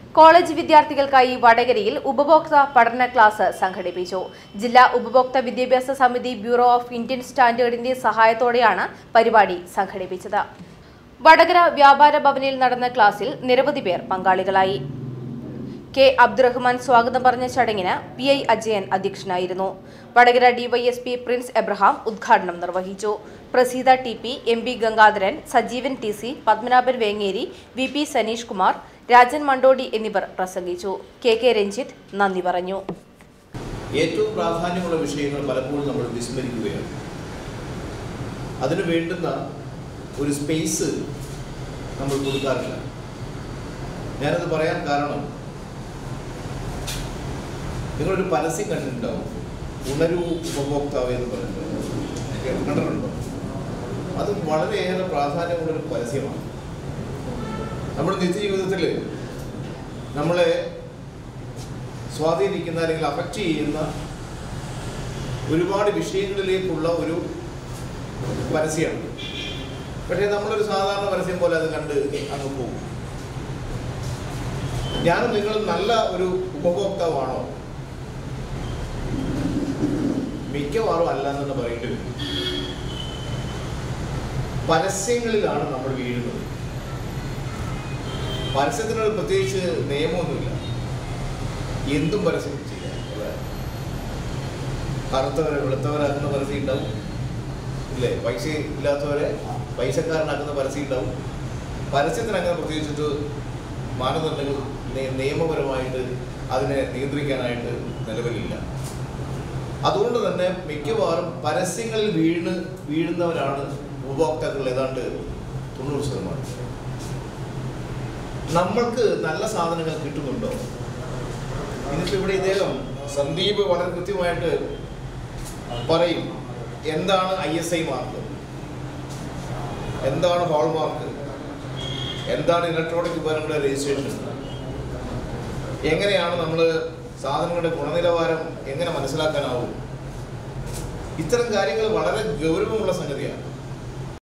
College വിദ്യാർത്ഥികൾക്കായി വടകരയിൽ ഉപഭോക്തൃ പഠന ക്ലാസ് സംഘടിപ്പിച്ചു ജില്ലാ ഉപഭോക്തൃ വിദ്യാഭ്യാസ സമിതി ബ്യൂറോ ഓഫ് ഇന്ത്യൻ സ്റ്റാൻഡേർഡിന്റെ സഹായത്തോടെയാണ് പരിപാടി സംഘടിപ്പിച്ചത് വടകര വ്യാപാര ഭവനിൽ നടന്ന ക്ലാസ്സിൽ നിരവധി പേർ പങ്കാളികളായി കെ അബ്ദുറഹ്മാൻ സ്വാഗതം പറഞ്ഞ ചടങ്ങിന് പി ഐ അജയൻ അധ്യക്ഷനായിരുന്നു വടകര ഡിവൈഎസ്പി പ്രിൻസ് എബ്രഹാം ഉദ്ഘാടനം നിർവഹിച്ചു Praseetha T P M P Gangadharan Sajeevan T C Padmanabhan Vengeri V P Saneesh Kumar Rajan Mandodi എന്നിവർ പ്രസംഗിച്ചു കെ കെ രഞ്ജിത്ത് നന്ദി പറഞ്ഞു ഏറ്റവും പ്രാധാന്യമുള്ള വിഷയങ്ങൾ പലപ്പോഴും നമ്മൾ വിസ്മരിക്കുകയാണ് അതിന് വേണ്ടുന്ന ഒരു സ്പേസ് നമ്മൾ കൊടുക്കാറില്ല ഞാനത് പറയാൻ കാരണം നിങ്ങളൊരു പരസ്യം കണ്ടിട്ടുണ്ടാവും ഉണരൂ ഉപഭോക്താവ് എന്ന് പറഞ്ഞിട്ട് കണ്ടിട്ടുണ്ടോ അത് വളരെയേറെ പ്രാധാന്യമുള്ളൊരു പരസ്യമാണ് നമ്മുടെ നിത്യജീവിതത്തിൽ നമ്മളെ സ്വാധീനിക്കുന്ന അല്ലെങ്കിൽ അഫക്റ്റ് ചെയ്യുന്ന ഒരുപാട് വിഷയങ്ങളിലേക്കുള്ള ഒരു പരസ്യമാണ് പക്ഷേ നമ്മളൊരു സാധാരണ പരസ്യം പോലെ അത് കണ്ട് അങ്ങ് പോകും ഞാനും നിങ്ങളും നല്ല ഒരു ഉപഭോക്താവാണോ മിക്കവാറും അല്ല എന്ന് പറയേണ്ടി വരും പരസ്യങ്ങളിലാണ് നമ്മൾ വീഴുന്നത് പരസ്യത്തിനൊരു പ്രത്യേകിച്ച് നിയമമൊന്നുമില്ല എന്തും പരസ്യം ചെയ്യാം അല്ലേ? കറുത്തവരെ വെളുത്തവരാക്കുന്ന പരസ്യം ഉണ്ടാവും ഇല്ലേ പൈസ ഇല്ലാത്തവരെ പൈസക്കാരനാക്കുന്ന പരസ്യം ഉണ്ടാവും പരസ്യത്തിന് അങ്ങനെ പ്രത്യേകിച്ചിട്ട് മാനദണ്ഡങ്ങൾ നി- നിയമപരമായിട്ട് അതിനെ നിയന്ത്രിക്കാനായിട്ട് നിലവിലില്ല അതുകൊണ്ട് തന്നെ മിക്കവാറും പരസ്യങ്ങളിൽ വീണ് വീഴുന്നവരാണ് ഉപഭോക്താക്കൾ ഏതാണ്ട് തൊണ്ണൂറ് ശതമാനം നമ്മൾക്ക് നല്ല സാധനങ്ങൾ കിട്ടുന്നുണ്ടോ ഇന്നിപ്പോ ഇവിടെ ഇദ്ദേഹം സന്ദീപ് വളരെ കൃത്യമായിട്ട് പറയും എന്താണ് ഐ എസ് ഐ മാർക്ക് എന്താണ് ഹോൾമാർക്ക് എന്താണ് ഇലക്ട്രോണിക് ഉപകരണങ്ങളുടെ രജിസ്ട്രേഷൻ എങ്ങനെയാണ് നമ്മൾ സാധനങ്ങളുടെ ഗുണനിലവാരം എങ്ങനെ മനസ്സിലാക്കാനാവും ഇത്തരം കാര്യങ്ങൾ വളരെ ഗൗരവമുള്ള സംഗതിയാണ്